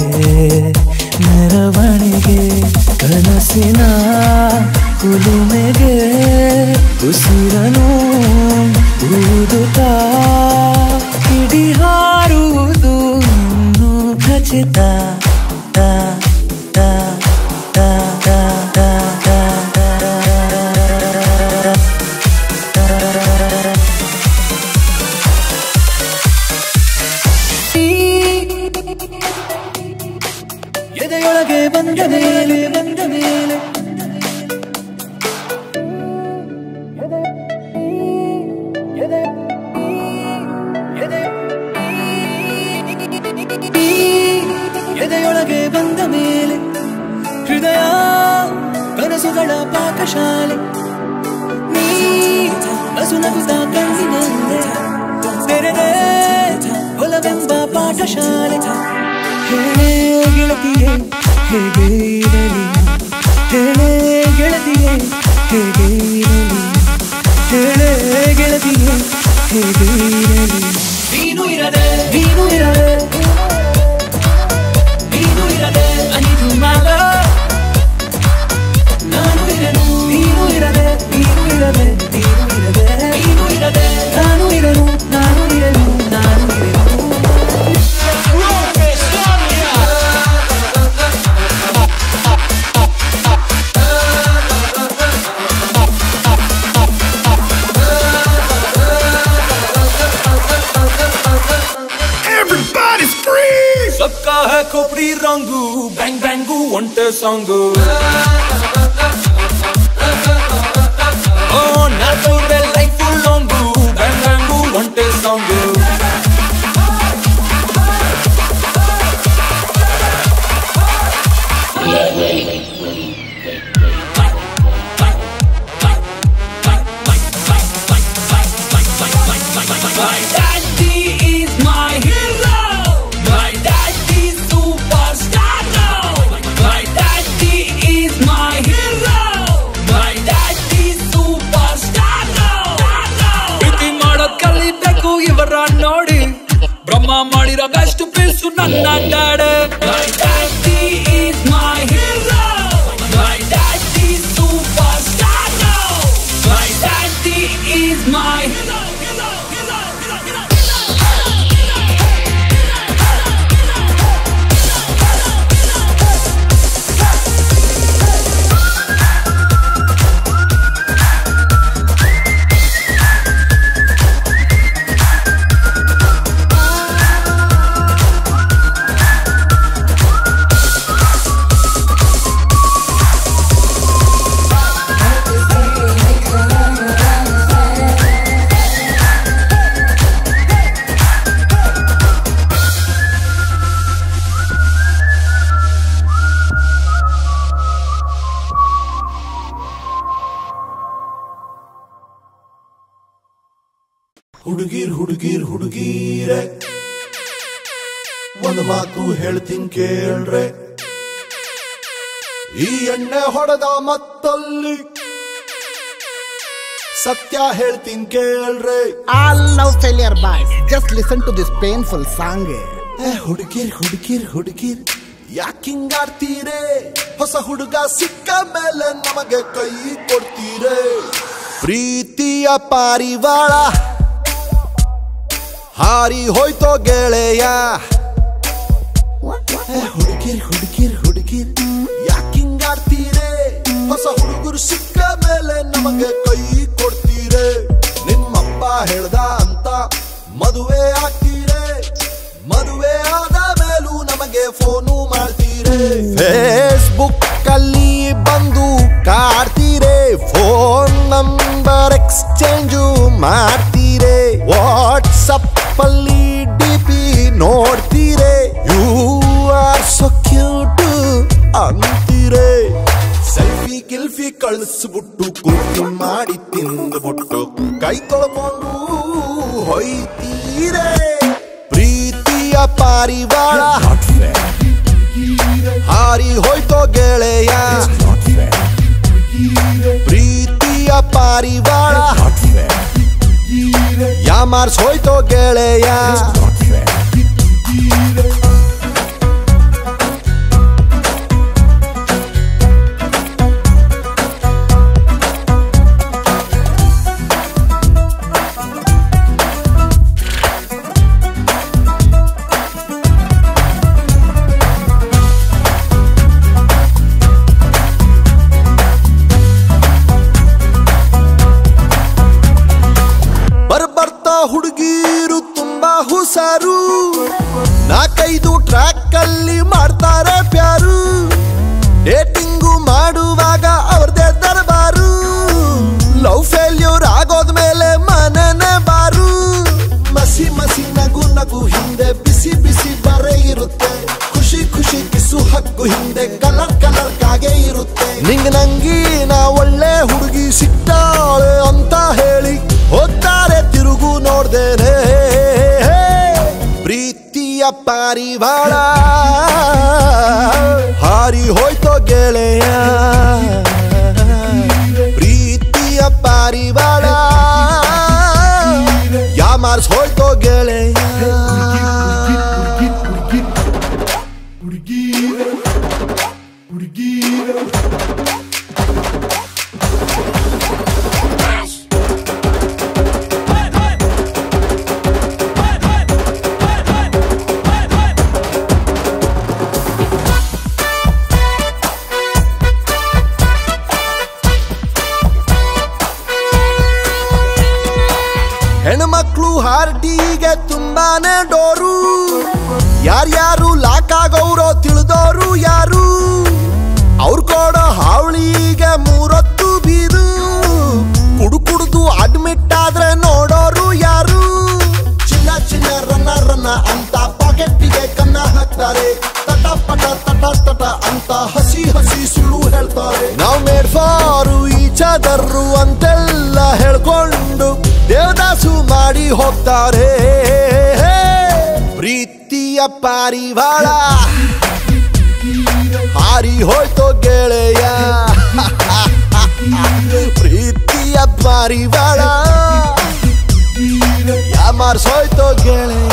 ಮೆರವಣಿಗೆ ಕನಸಿನ ಕುಲುಮೆಗೆ ಉಸಿರನು ಊದುತ್ತಾ ಕಿಡಿ ಹಾರುವುದು ಇನ್ನು ಖಚಿತ ತಾ, ತಾ, ತಾ, ತಾ, ತಾ, ತಾ, ತಾ. ಎದೆಯೊಳಗೆ ಬಂದ ಮೇಲೆ ಬಂದ ಮೇಲೆ ಎದೆಯೊಳಗೆ ಬಂದ ಮೇಲೆ ಹೃದಯ ಕನಸುಗಳ ಪಾಕಶಾಲೆ ನೀ ನಸುನಗುತ್ತ ಕಣ್ಣಿನಲ್ಲೇ ತೆರೆದೆ ಹೊಲವೆಂಬ ಪಾಠಶಾಲೆ ಹೇಳೇ ಗೆಳತಿಯೇ ಹೇಗೆ ಇರಲಿ ಹೇಳೇ ಗೆಳತಿಯೇ ಹೇಗೆ ಇರಲಿ ಹೇಳೇ ಗೆಳತಿಯೇ ಹೇಗೆ ಇರಲಿ ನೀನು ಇರದೆ ನೀನು ಇರದೆ ನೀನು ಇರದೆ ಅನಿದು ಮಾಲ ನಾನು ಇರನು ನೀನು ಇರದೆ ನೀನು ಇರದೆ ನೀನು ಇರದೆ ನೀನು ಇರದೆ ನಾನು ಇರನು ನಾನು ಇರನು ನಾನು ಇರನು Everybody's free! सबका है खोपड़ी रंगू बैंग बैंगू ಒಂಟೆ song oh natural life long bang bang ಒಂಟೆ song My daddy is my hero. My daddy superstar now. My daddy is my hero. My daddy superstar now. ಪ್ರೀತಿ ಮಾಡೋದ್ ಕಲಿಬೇಕು ಇವರ ನೋಡಿ ಬ್ರಹ್ಮ ಮಾಡಿರೋ ಬೆಸ್ಟ್ ಪೀಸು ನನ್ನ ಡ್ಯಾಡೆ My daddy is my hero. My daddy superstar now. My daddy is my hero. ಹುಡುಗೀರ್ ಹುಡುಗೀರ್ ಹುಡುಗೀರೆ ಒಂದು ಮಾತು ಹೇಳ್ತೀನಿ ಕೇಳ್ರೆ ಈ ಎಣ್ಣೆ ಹೊಡೆದ ಮತ್ತಲ್ಲಿ ಸತ್ಯ ಹೇಳ್ತೀನಿ ಕೇಳ್ರೆ All love failure boys, just listen to this painful song. ಏ ಹುಡುಗೀರ್ ಹುಡುಗೀರ್ ಹುಡುಗೀರ್ ಯಾಕಿಂಗಾಡ್ತೀರೆ ಹೊಸ ಹುಡುಗ ಸಿಕ್ಕ ಮೇಲೆ ನಮಗೆ ಕೈ ಕೊಡ್ತೀರೆ ಪ್ರೀತಿಯ ಪಾರಿವಾಳ ಹಾರಿ ಹೋಯ್ತೋ ಗೆಳೆಯ ಏ ಹುಡುಗೀರ್ ಹುಡುಗೀರ್ ಹುಡುಗೀರ್ ಯಾಕಿಂಗಾಡ್ತೀರೆ ಹೊಸ ಹುಡುಗರು ಸಿಕ್ಕ ಮೇಲೆ ನಮಗೆ ಕೈ ಕೊಡ್ತೀರೆ ನಿಮ್ಮಪ್ಪ ಹೇಳ್ದ ಅಂತ ಮದುವೆ ಆಗ್ತೀರೆ ಮದುವೆ ಆದ ಮೇಲೂ ನಮಗೆ ಫೋನು ಮಾಡ್ತೀರೆ ಫೇಸ್ಬುಕ್ ಅಲ್ಲಿ ಬಂದು ಕಾಡ್ತೀರೆ ಫೋನ್ ನಂಬರ್ ಎಕ್ಸ್ಚೇಂಜು ಮಾಡ್ತೀರೆ ವಾಟ್ಸಪ್ ಅಲ್ಲಿ ಡಿ ಪಿ ನೋಡ್ತೀರೆ ಯು ಆರ್ ಸೊ ಕ್ಯೂಟ್ ಅಂತೀರೆ ಸೆಲ್ಫಿ ಗಿಲ್ಫಿ ಕಳಿಸ್ಬಿಟ್ಟು ಕುರ್ತಿ ಮಾಡಿ ತಿಂದ್ಬಿಟ್ಟು ಕೈ ತೊಳ್ಕೊಂಡು ಹೊಯ್ತೀರೆ ಪ್ರೀತಿಯ ಪಾರಿವಾಳ ಹಾರಿ ಹೋಯ್ತೋ ಗೆಳೆಯ ಪ್ರೀತಿಯ ಪಾರಿವಾಳ ಯಾಮಾರ್ಸ್ ಹೋಯ್ತೋ ಗೆಳೆಯ ಹುಡುಗೀರು ತುಂಬಾ ಹುಸಾರು ನಾಲ್ಕೈದು ಟ್ರ್ಯಾಕ್ ಅಲ್ಲಿ ಮಾಡ್ತಾರೆ ಪ್ಯಾರು ಡೇಟಿಂಗು ಮಾಡುವಾಗ ಅವ್ರದೇ ದರ್ಬಾರು ಲವ್ ಫೇಲ್ಯೂರ್ ಆಗೋದ್ಮೇಲೆ ಮನನೆ ಬಾರು ಮಸಿ ಮಸಿ ನಗು ನಗು ಹಿಂದೆ ಬಿಸಿ ಬಿಸಿ ಬರೆ ಇರುತ್ತೆ ಖುಷಿ ಖುಷಿ ಕಿಸು ಹಕ್ಕು ಹಿಂದೆ ಕಲರ್ ಕಲರ್ ಕಾಗೆ ಇರುತ್ತೆ ನಿಂಗ್ ನಂಗೀನ ಒಳ್ಳೆ ಹುಡುಗಿ ಸಿಕ್ತಾಳೆ ಅಂತ ಹೇಳಿ ಹೋಗ್ತಾರೆ ತಿರುಗು ನೋಡ್ದೇನೆ ಪ್ರೀತಿಯ ಪಾರಿವಾಳ ಹಾರಿ ಹೋಯ್ತೋ ಗೆಳೆಯ ಪ್ರೀತಿಯ ಪಾರಿವಾಳ ಯಾಮಾರ್ಸ್ ಹೋಯ್ತೋ ಗೆಳೆಯ ಹೆಣ್ಮಕ್ಳು ಹಾರ್ಟಿಗೆ ತುಂಬಾನೇ ಡೋರು ಯಾರ್ಯಾರು ಲಾಕ್ ಆಗೋರೋ ತಿಳಿದೋರು ಯಾರು ಅವ್ರು ಕೊಡೋ ಹಾವಳಿಗೆ ಮೂರೊತ್ತು ಬೀದು ಕುಡು ಕುಡ್ದು ಅಡ್ಮಿಟ್ ಆದ್ರೆ ನೋಡೋರು ಯಾರು ಚಿನ್ನ ಚಿನ್ನ ರನ್ನ ರನ್ನ ಅಂತ ಪಾಕೆಟ್ಗೆ ಕನ್ನ ಹಾಕ್ತಾರೆ ತಟ ಪಟ ತಟ ತಟ ಅಂತ ಹಸಿ ಹಸಿ ಸುಳ್ಳು ಹೇಳ್ತಾರೆ ನಾವ್ ಮೇಡ್ ಫಾರು ಈಚದರು ಅಂತೆಲ್ಲ ಹೇಳ್ಕೊಂಡು ದೇವದಾಸು ಮಾಡಿ ಹೋಗ್ತಾರೆ ಪ್ರೀತಿಯ ಪಾರಿವಾಳ ಹಾರಿ ಹೋಯ್ತೋ ಗೆಳೆಯ ಪ್ರೀತಿಯ ಪಾರಿವಾಳ ಯಾಮಾರ್ಸೋಯ್ತೋ ಗೆಳೆಯ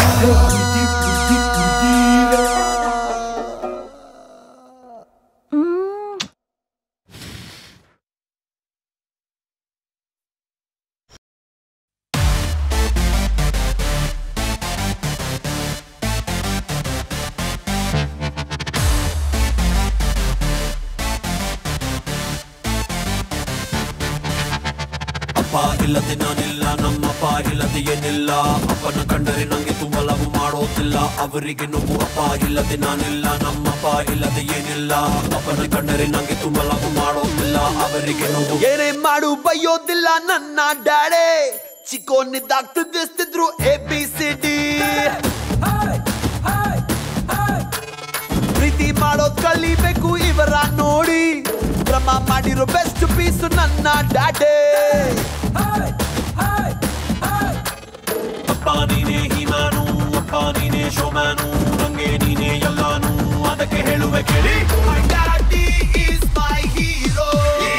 ಅಪ್ಪ ಇಲ್ಲದೆ ನಾನಿಲ್ಲ ನಮ್ಮಪ್ಪ ಇಲ್ಲದೆ ಏನಿಲ್ಲ ಅಪ್ಪನ ಕಂಡರೆ ನಂಗೆ ತುಂಬ ಲವ್ ಮಾಡೋದಿಲ್ಲ ಅವರಿಗೆ ನೋವು ಅಪ್ಪ ಇಲ್ಲದೆ ನಾನಿಲ್ಲ ನಮ್ಮಪ್ಪ ಇಲ್ಲದೆ ಏನಿಲ್ಲ ಅಪ್ಪನ ಕಂಡರೆ ನಂಗೆ ತುಂಬ ಲವ್ ಮಾಡೋದಿಲ್ಲ ಅವರಿಗೆ ನೋವು ಏನೇ ಮಾಡು ಬೈಯೋದಿಲ್ಲ ನನ್ನ ಡ್ಯಾಡೆ ಚಿಕ್ಕೋನಿದ್ದಾಗ ತಿದ್ದಿಸ್ತಿದ್ರು ಎ ಬಿ ಸಿ ಡಿ ಪ್ರೀತಿ ಮಾಡೋದ್ ಕಲಿಬೇಕು ಇವರ ನೋಡಿ ಕ್ರಮ ಮಾಡಿರೋ ಬೆಸ್ಟ್ ಪೀಸ್ ನನ್ನ ಡ್ಯಾಡೆ ಅಪ್ಪ ನೀನೇ ಹೀಮಾನು ಅಪ್ಪ ನೀನೇ ಶೋಮ್ಯಾನು ನಂಗೆ ನೀನೇ ಎಲ್ಲಾನು ಅದಕ್ಕೆ ಹೇಳುವೆ ಕೇಳಿ My daddy is my hero.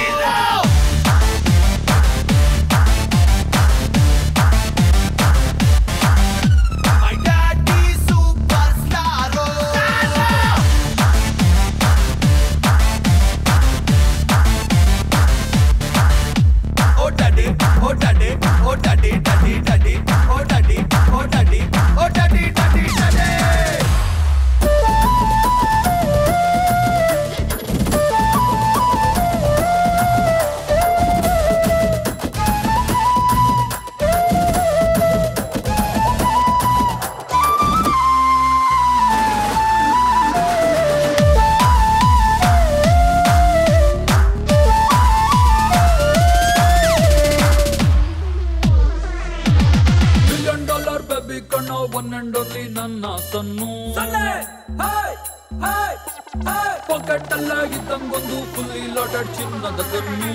My daddy superstar. Oh daddy, oh daddy, oh daddy, daddy, daddy, oh daddy, oh daddy, oh daddy, daddy, daddy. Billion dollar baby ಕಣ್ಣ ಒನ್ ಅಂಡ್ ಓನ್ಲಿ ನನ್ನ ಸನ್ನು ಪಾಕೆಟ್ ಅಲ್ಲ ಇದ್ದಂಗೊಂದು fully ಲಾಟೆಡ್ ಚಿನ್ನದ ಕಣ್ಣು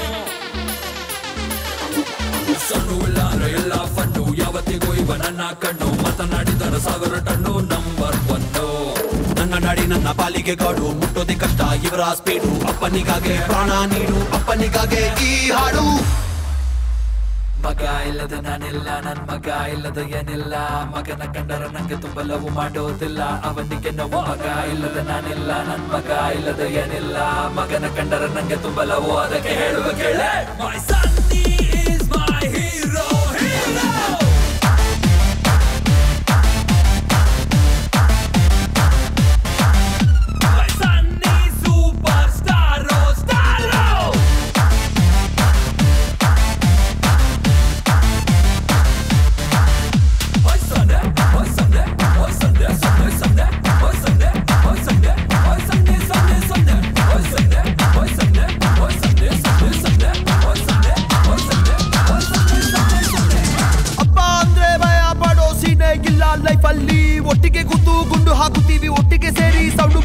ಸಣ್ಣ ಇಲ್ಲಾರ ಎಲ್ಲ fund ಯಾವತ್ತಿಗೂ ಇವ ನನ್ನ ಕಣ್ಣು ಮಾತನಾಡಿದರ ಸಾವಿರ ಟಣ್ಣು ನಂಬರ್ ಒನ್ನು ನನ್ನ ನಾಡಿ ನನ್ನ ಪಾಲಿಗೆ ಗಾಡು ಮುಟ್ಟೋದೆ ಕಷ್ಟ ಇವರ ಸ್ಪೀಡು ಅಪ್ಪನಿಗಾಗೆ ಪ್ರಾಣ ನೀಡು ಅಪ್ಪನಿಗಾಗೆ ಈ ಹಾಡು ಮಗ ಇಲ್ಲದ ನಾನಿಲ್ಲ ನನ್ ಮಗ ಇಲ್ಲದ ಏನಿಲ್ಲ ಮಗನ ಕಂಡರ ನಂಗೆ ತುಂಬ ಲವ್ ಮಾಡೋದಿಲ್ಲ ಅವನಿಗೆ ನೋವು ಮಗ ಇಲ್ಲದ ನಾನಿಲ್ಲ ನನ್ ಮಗ ಇಲ್ಲದ ಏನಿಲ್ಲ ಮಗನ ಕಂಡರ ನಂಗೆ ತುಂಬ ಲವ್ ಅದಕ್ಕೆ ಹೇಳುವ ಕೇಳೆ ಮೈ ಸನ್ನಿ is my hero, hero. My Sunny superstar, oh, star, oh.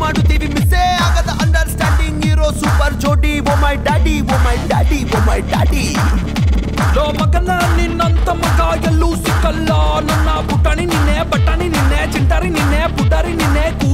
ಮಾಡುತ್ತೀವಿ ಮಿಸ್ಸೇ ಆಗದ ಅಂಡರ್ಸ್ಟ್ಯಾಂಡಿಂಗ್ ಇರೋ ಸೂಪರ್ ಜೋಡಿ oh my daddy oh my daddy oh my daddy ಲೋ ಮಗನ ನಿನ್ನಂತ ಮಗ ಎಲ್ಲೂ ಸಿಕ್ಕಲ್ಲ ನನ್ನ ಪುಟಾಣಿ ನಿನ್ನೆ ಬಟಾಣಿ ನಿನ್ನೆ ಚಿಂಟಾರಿ ನಿನ್ನೆ ಪುಟಾರಿ ನಿನ್ನೆ